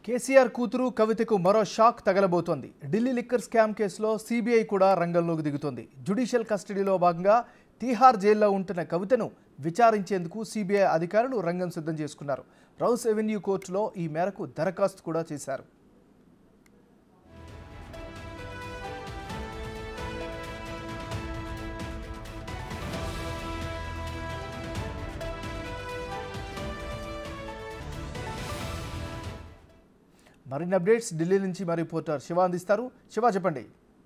కేసీఆర్ కూతురు కవితకు మరో షాక్ తగలబోతోంది ఢిల్లీ లిక్కర్ స్కామ్ కేసులో సిబిఐ కూడా రంగంలోకి దిగుతోంది జ్యుడిషియల్ కస్టడీలో భాగంగా తీహార్ జైల్లో ఉంటున్న కవితను విచారించేందుకు సిబిఐ అధికారులు రంగం సిద్ధం చేసుకున్నారు రౌస్ ఎవెన్యూ కోర్టులో ఈ మేరకు దరఖాస్తు కూడా చేశారు మరిన్ని అప్డేట్స్ ఢిల్లీ నుంచి మా రిపోర్టర్ శివ అందిస్తారు శివ చెప్పండి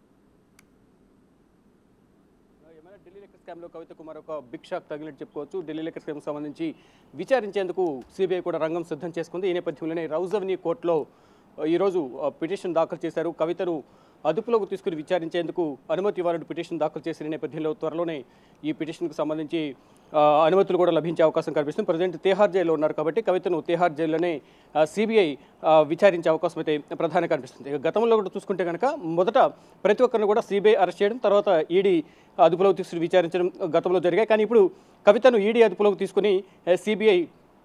ఏమైనా ఢిల్లీ లెక్కర్ స్కామ్లో కవితకు మరొక బిగ్ షాక్ తగిలినట్టు చెప్పుకోవచ్చు ఢిల్లీ లెక్కర్ స్కామ్ సంబంధించి విచారించేందుకు సిబిఐ కూడా రంగం సిద్ధం చేసుకుంది ఈ నేపథ్యంలోనే రౌజ్ అవెన్యూ కోర్టులో ఆ, ఈరోజు ఆ, పిటిషన్ దాఖలు చేశారు కవితను అదుపులోకి తీసుకుని విచారించేందుకు అనుమతి ఇవ్వాలని పిటిషన్ దాఖలు చేసిన నేపథ్యంలో త్వరలోనే ఈ పిటిషన్కు సంబంధించి ఆ, అనుమతులు కూడా లభించే అవకాశం కనిపిస్తుంది ప్రజెంట్ తిహార్ జైల్లో ఉన్నారు కాబట్టి కవితను తిహార్ జైల్లోనే సిబిఐ విచారించే అవకాశం అయితే ప్రధానంగా కనిపిస్తుంది ఇక గతంలో కూడా చూసుకుంటే కనుక మొదట ప్రతి ఒక్కరిని కూడా సిబిఐ అరెస్ట్ చేయడం తర్వాత ఈడీ అదుపులోకి తీసుకుని విచారించడం గతంలో జరిగాయి కానీ ఇప్పుడు కవితను ఈడీ అదుపులోకి తీసుకుని సిబిఐ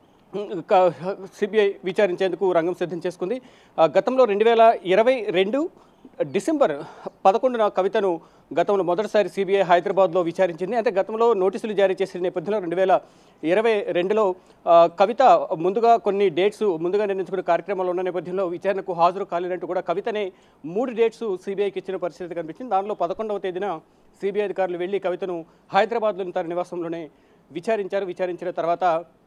సిబిఐ విచారించేందుకు రంగం సిద్ధం చేసుకుంది ఆ, గతంలో రెండు వేల ఇరవై రెండు డిసెంబర్ పదకొండున కవితను గతంలో మొదటిసారి సిబిఐ హైదరాబాద్లో విచారించింది అంటే గతంలో నోటీసులు జారీ చేసిన నేపథ్యంలో రెండు వేల ఇరవై రెండులో ఆ, కవిత ముందుగా కొన్ని డేట్స్ ముందుగా నిర్ణయించుకున్న కార్యక్రమాలు ఉన్న నేపథ్యంలో విచారణకు హాజరు కాలేనట్టు కూడా కవితనే మూడు డేట్స్ సిబిఐకి ఇచ్చిన పరిస్థితి కనిపించింది దానిలో పదకొండవ తేదీన సిబిఐ అధికారులు వెళ్ళి కవితను హైదరాబాద్లోని తన నివాసంలోనే విచారించారు విచారించిన తర్వాత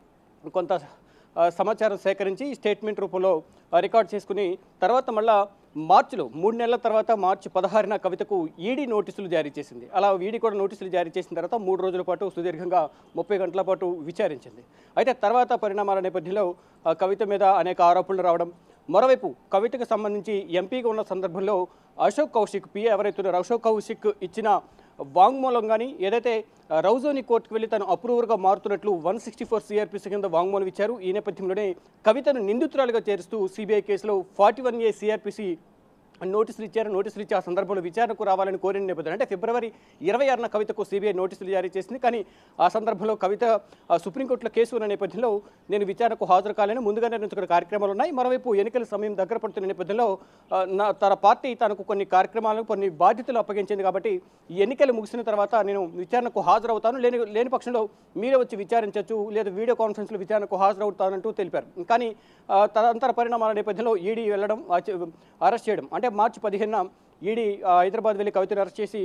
కొంత ఆ, సమాచారం సేకరించి స్టేట్మెంట్ రూపంలో ఆ, రికార్డ్ చేసుకుని తర్వాత మళ్ళా మార్చిలో మూడు నెలల తర్వాత మార్చి పదహారున కవితకు ఈడీ నోటీసులు జారీ చేసింది అలా ఈడీ కూడా నోటీసులు జారీ చేసిన తర్వాత మూడు రోజుల పాటు సుదీర్ఘంగా ముప్పై గంటల పాటు విచారించింది అయితే తర్వాత పరిణామాల నేపథ్యంలో ఆ, కవిత మీద అనేక ఆరోపణలు రావడం మరోవైపు కవితకు సంబంధించి ఎంపీగా ఉన్న సందర్భంలో అశోక్ కౌశిక్ పిఏ ఎవరైతే ఉన్నారో అశోక్ కౌశిక్ ఇచ్చిన వాంగ్మూలం కానీ ఏదైతే ఆ, రౌజోని కోర్టుకు వెళ్ళి తను అప్రూవర్గా మారుతున్నట్లు వన్ సిక్స్టీ ఫోర్ సిఆర్పిసి కింద వాంగ్మూలం ఇచ్చారు ఈ నేపథ్యంలోనే కవితను నిందితురాలుగా చేరుస్తూ సిబిఐ కేసులో ఫార్టీ వన్ ఏ సిఆర్పిసి నోటీసులు ఇచ్చారు నోటీసులు ఇచ్చి ఆ సందర్భంలో విచారణకు రావాలని కోరిన నేపథ్యం అంటే ఫిబ్రవరి ఇరవై ఆరున కవితకు సిబిఐ నోటీసులు జారీ చేసింది కానీ ఆ సందర్భంలో కవిత ఆ, సుప్రీంకోర్టులో కేసు ఉన్న నేపథ్యంలో నేను విచారణకు హాజరు కాలేని ముందుగా నిర్ణయించుకున్న కార్యక్రమాలు ఉన్నాయి మరోవైపు ఎన్నికల సమయం దగ్గర పడుతున్న నేపథ్యంలో ఆ, నా తన పార్టీ తనకు కొన్ని కార్యక్రమాలను కొన్ని బాధ్యతలు అప్పగించింది కాబట్టి ఈ ఎన్నికలు ముగిసిన తర్వాత నేను విచారణకు హాజరవుతాను లేని లేని పక్షంలో మీరే వచ్చి విచారించవచ్చు లేదా వీడియో కాన్ఫరెన్స్లో విచారణకు హాజరవుతానంటూ తెలిపారు కానీ ఆ, తదనంతర పరిణామాల నేపథ్యంలో ఈడీ వెళ్ళడం ఆ చే- అరెస్ట్ చేయడం అంటే మార్చి పదిహేనున ఈడీ ఆ, హైదరాబాద్ వెళ్ళి కవితను అరెస్ట్ చేసి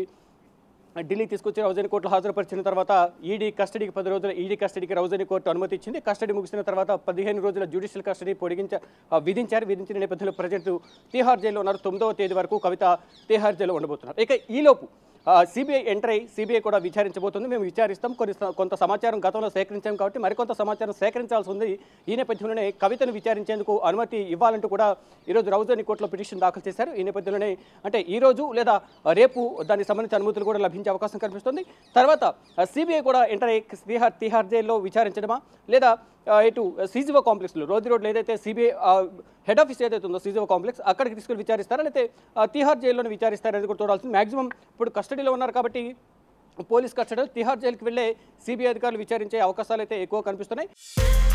ఢిల్లీ తీసుకొచ్చి రౌజని కోర్టులో హాజరుపరిచిన తర్వాత ఈడీ కస్టడీకి పది రోజుల ఈడీ కస్టడీకి రౌజని కోర్టు అనుమతి ఇచ్చింది కస్టడీ ముగిసిన తర్వాత పదిహేను రోజుల జ్యుడిషియల్ కస్టడీ పొడిగించ ఆ, విధించారు విధించిన నేపథ్యంలో ప్రజెంట్ తీహార్ జైల్లో ఉన్నారు తొమ్మిదవ తేదీ వరకు కవిత తీహార్ జైల్లో ఉండబోతున్నారు ఇక ఈలోపు సిబిఐ ఎంటర్ అయ్యి సిబిఐ కూడా విచారించబోతుంది మేము విచారిస్తాం కొన్ని స- కొంత సమాచారం గతంలో సేకరించాం కాబట్టి మరికొంత సమాచారం సేకరించాల్సి ఉంది ఈ నేపథ్యంలోనే కవితను విచారించేందుకు అనుమతి ఇవ్వాలంటూ కూడా ఈరోజు రౌజని కోర్టులో పిటిషన్ దాఖలు చేశారు ఈ నేపథ్యంలోనే అంటే ఈ రోజు లేదా రేపు దానికి సంబంధించిన అనుమతులు కూడా లభించే అవకాశం కనిపిస్తుంది తర్వాత సిబిఐ కూడా ఎంటర్ అయ్యి తిహార్ తిహార్ జైల్లో విచారించడమా లేదా ఆ, ఇటు సీజీఓ కాంప్లెక్స్లో రోడ్డు రోడ్లు ఏదైతే సిబిఐ హెడ్ ఆఫీస్ ఏదైతే ఉందో సీజీఓ కాంప్లెక్స్ అక్కడికి తీసుకెళ్ళి విచారిస్తారా లేకపోతే ఆ, తిహార్ జైల్లోనే విచారిస్తారా అనేది కూడా చూడాల్సింది మాక్సిమం ఇప్పుడు కస్టడీలో ఉన్నారు కాబట్టి పోలీస్ కస్టడీలో తిహార్ జైలుకి వెళ్ళే సిబిఐ అధికారులు విచారించే అవకాశాలు అయితే ఎక్కువ కనిపిస్తున్నాయి